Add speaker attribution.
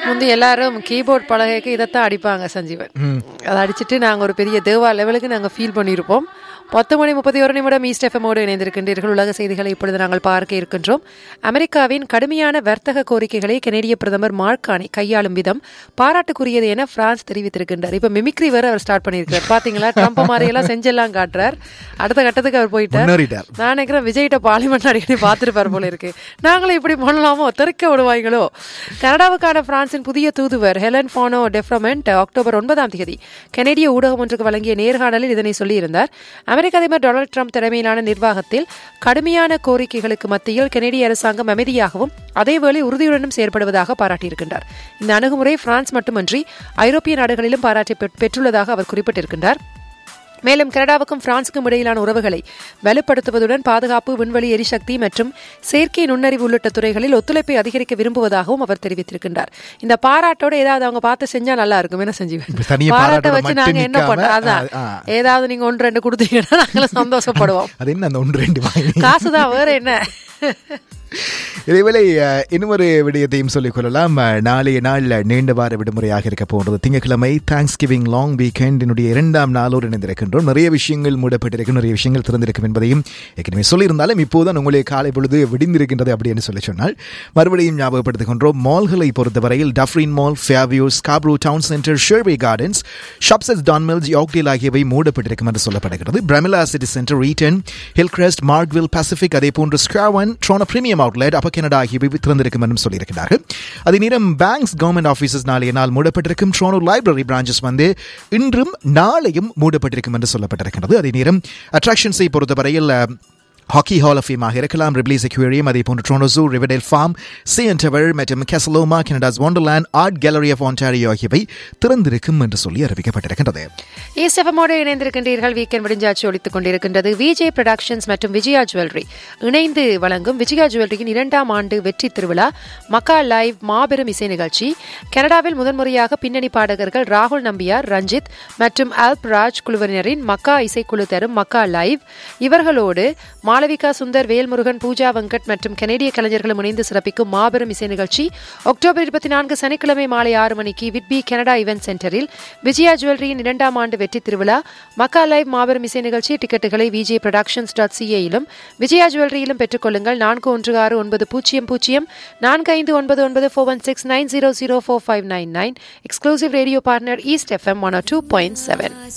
Speaker 1: முந்தி எல்லாரும் கீபோர்ட் பலகைக்கு இதைத்தான் அடிப்பாங்க சஞ்சீவன் அதை அடிச்சுட்டு நாங்கள் ஒரு பெரிய தேவா லெவலுக்கு நாங்கள் ஃபீல் பண்ணியிருப்போம் பத்து மணி முப்பத்தி ஒரு நிமிடம் ஈஸ்ட் எஃப்எம்மோடு இணைந்திருக்கின்றீர்கள் உலக செய்திகளை இப்பொழுது நாங்கள் பார்க்க இருக்கின்றோம் அமெரிக்காவின் கடுமையான வர்த்தக கோரிக்கைகளை கனேடிய பிரதமர் மார்கானி கையாளும் விதம் பாராட்டுக்குரியது என பிரான்ஸ் தெரிவித்திருக்கின்றார் இப்போ மிமிக்ரி வேற அவர் ஸ்டார்ட் பண்ணியிருக்கார் பாத்தீங்களா ட்ரம்ப் மாதிரியெல்லாம் செஞ்செல்லாம் காட்டுறார் அடுத்த கட்டத்துக்கு அவர் போயிட்டார்
Speaker 2: முன்னேறிட்டார்.
Speaker 1: நான் நினைக்கிறேன் விஜய்கிட்ட பார்லிமெண்ட் அடிக்கடி பார்த்துருப்பார் போல இருக்கு நாங்களும் இப்படி பண்ணலாமோ தெறிக்க விடுவாங்களோ கனடாவுக்கான பிரான்சின் புதிய தூதுவர் ஹெலன் ஃபானோ டெஃப்ரமெண்ட் அக்டோபர் ஒன்பதாம் தேதி கனேடிய ஊடகம் ஒன்றுக்கு வழங்கிய நேர்காணலில் இதனை சொல்லியிருந்தார் அமெரிக்க அதிபர் டொனால்டு ட்ரம்ப் தலைமையிலான நிர்வாகத்தில் கடுமையான கோரிக்கைகளுக்கு மத்தியில் கனேடிய அரசாங்கம் அமைதியாகவும் அதேவேளை உறுதியுடனும் செயற்படுவதாக பாராட்டியிருக்கின்றார் இந்த அணுகுமுறை பிரான்ஸ் மட்டுமன்றி ஐரோப்பிய நாடுகளிலும் பாராட்டை பெற்- பெற்றுள்ளதாக அவர் குறிப்பிட்டிருக்கின்றார் மேலும் கனடாவுக்கும் பிரான்சுக்கும் இடையிலான உறவுகளை வலுப்படுத்துவதுடன் பாதுகாப்பு விண்வெளி எரிசக்தி மற்றும் செயற்கை நுண்ணறிவு உள்ளிட்ட துறைகளில் ஒத்துழைப்பை அதிகரிக்க விரும்புவதாகவும் அவர் தெரிவித்திருக்கின்றார் இந்த பாராட்டோட ஏதாவது அவங்க பார்த்து செஞ்சா நல்லா இருக்கும் என்ன செஞ்சீங்க
Speaker 2: தனியா
Speaker 1: பாராட்ட
Speaker 2: பாராட்டோட
Speaker 1: வச்சு
Speaker 2: மட்டும்
Speaker 1: நாங்க என்ன
Speaker 2: நிக்காம,
Speaker 1: பண்ணோம் அதான்
Speaker 2: ஆ,
Speaker 1: ஏதாவது நீங்க ஒன்று ரெண்டு கொடுத்தீங்கன்னா நாங்களும் சந்தோஷப்படுவோம்
Speaker 2: அது என்ன அந்த ஒன்று ரெண்டு வாங்கி
Speaker 1: காசுதான் வேற என்ன
Speaker 2: இதேவேளை அஹ், இன்னும் ஒரு விடயத்தையும் சொல்லிக் கொள்ளலாம் அஹ், நாளைய நாள் நீண்ட வார விடுமுறையாக இருக்க போன்றது திங்கட்கிழமை தேங்க்ஸ் கிவிங் லாங் வீக்கெண்டினுடைய இரண்டாம் நாளோடு இணைந்திருக்கின்றோம் நிறைய விஷயங்கள் மூடப்பட்டிருக்கும் நிறைய விஷயங்கள் திறந்திருக்கும் என்பதையும் ஏற்கனவே சொல்லியிருந்தாலும் இப்போதான் உங்களுடைய காலை பொழுது விடிந்திருக்கின்றது அப்படின்னு சொல்லி சொன்னால் மறுபடியும் ஞாபகப்படுத்துகின்றோம் மால்களை பொறுத்தவரையில் Dufferin mall Fairview Scarborough town centre Sherway gardens shops Don Mills Yorkdale ஆகியவை மூடப்பட்டிருக்கும் என்று சொல்லப்படுகிறது பிரமிலா சிட்டி சென்டர் ரீட்டன் ஹில்கிரஸ்ட் மார்க்வில் பசிபிக் அதே போன்று ஸ்காவன் Toronto premium outlet Upper Canada ஆகியவை திறந்திருக்கும் என்றும் சொல்லியிருக்கிறார்கள் அதே நேரம் பேங்க்ஸ் கவர்மெண்ட் ஆஃபீஸஸ் நாளைய நாள் மூடப்பட்டிருக்கும் ட்ரோனோ லைப்ரரி பிரான்ச்சஸ் வந்து இன்றும் நாளையும் மூடப்பட்டிருக்கும் என்று சொல்லப்பட்டிருக்கிறது அதே நேரம் அட்ராக்ஷன்ஸை பொறுத்தவரையில் அஹ், ஹாக்கி ஹால் ஆஃப் ஃபேமாக இருக்கலாம் ரிப்ளீஸ் அக்யூரியம் அதே போன்று Toronto Zoo Riverdale farm CN tower மற்றும் Casa Loma Canada's Wonderland art gallery of Ontario ஆகியவை திறந்திருக்கும் என்று சொல்லி அறிவிக்கப்பட்டிருக்கின்றது
Speaker 1: ஈஸ்டெஃபமோடு இணைந்திருக்கின்றீர்கள் வீக்கெண்ட் முடிஞ்சாச்சு ஒழித்துக் கொண்டிருக்கின்றது விஜய் ப்ரொடக்ஷன்ஸ் மற்றும் விஜயா ஜுவல்லரி இணைந்து வழங்கும் விஜயா ஜுவல்லரியின் இரண்டாம் ஆண்டு வெற்றி திருவிழா மக்கா லைவ் மாபெரும் இசை நிகழ்ச்சி கனடாவில் முதன்முறையாக பின்னணி பாடகர்கள் ராகுல் நம்பியார் ரஞ்சித் மற்றும் அல்ப் ராஜ் குழுவினரின் மக்கா இசைக்குழு தரும் மக்கா லைவ் இவர்களோடு மாளவிகா சுந்தர் வேல்முருகன் பூஜா வெங்கட் மற்றும் கனேடிய கலைஞர்களும் இணைந்து சிறப்பிக்கும் மாபெரும் இசை நிகழ்ச்சி அக்டோபர் இருபத்தி நான்கு சனிக்கிழமை மாலை ஆறு மணிக்கு விட்பி கனடா இவென்ட் சென்டரில் விஜயா ஜுவல்லரியின் இரண்டாம் ஆண்டு வெற்றி திருவிழா மக்கா லைவ் மாபெரும் இசை நிகழ்ச்சி டிக்கெட்டுகளை விஜய் ப்ரொடக்ஷன்ஸ் டாட் சிஏயிலும் விஜயா ஜுவல்லரியிலும் பெற்றுக்கொள்ளுங்கள் நான்கு ஒன்று ஆறு ஒன்பது பூஜ்ஜியம் பூஜ்ஜியம் நான்கு ஐந்து ஒன்பது ஒன்பது four one six nine zero zero four five nine nine exclusive radio partner East FM one two point seven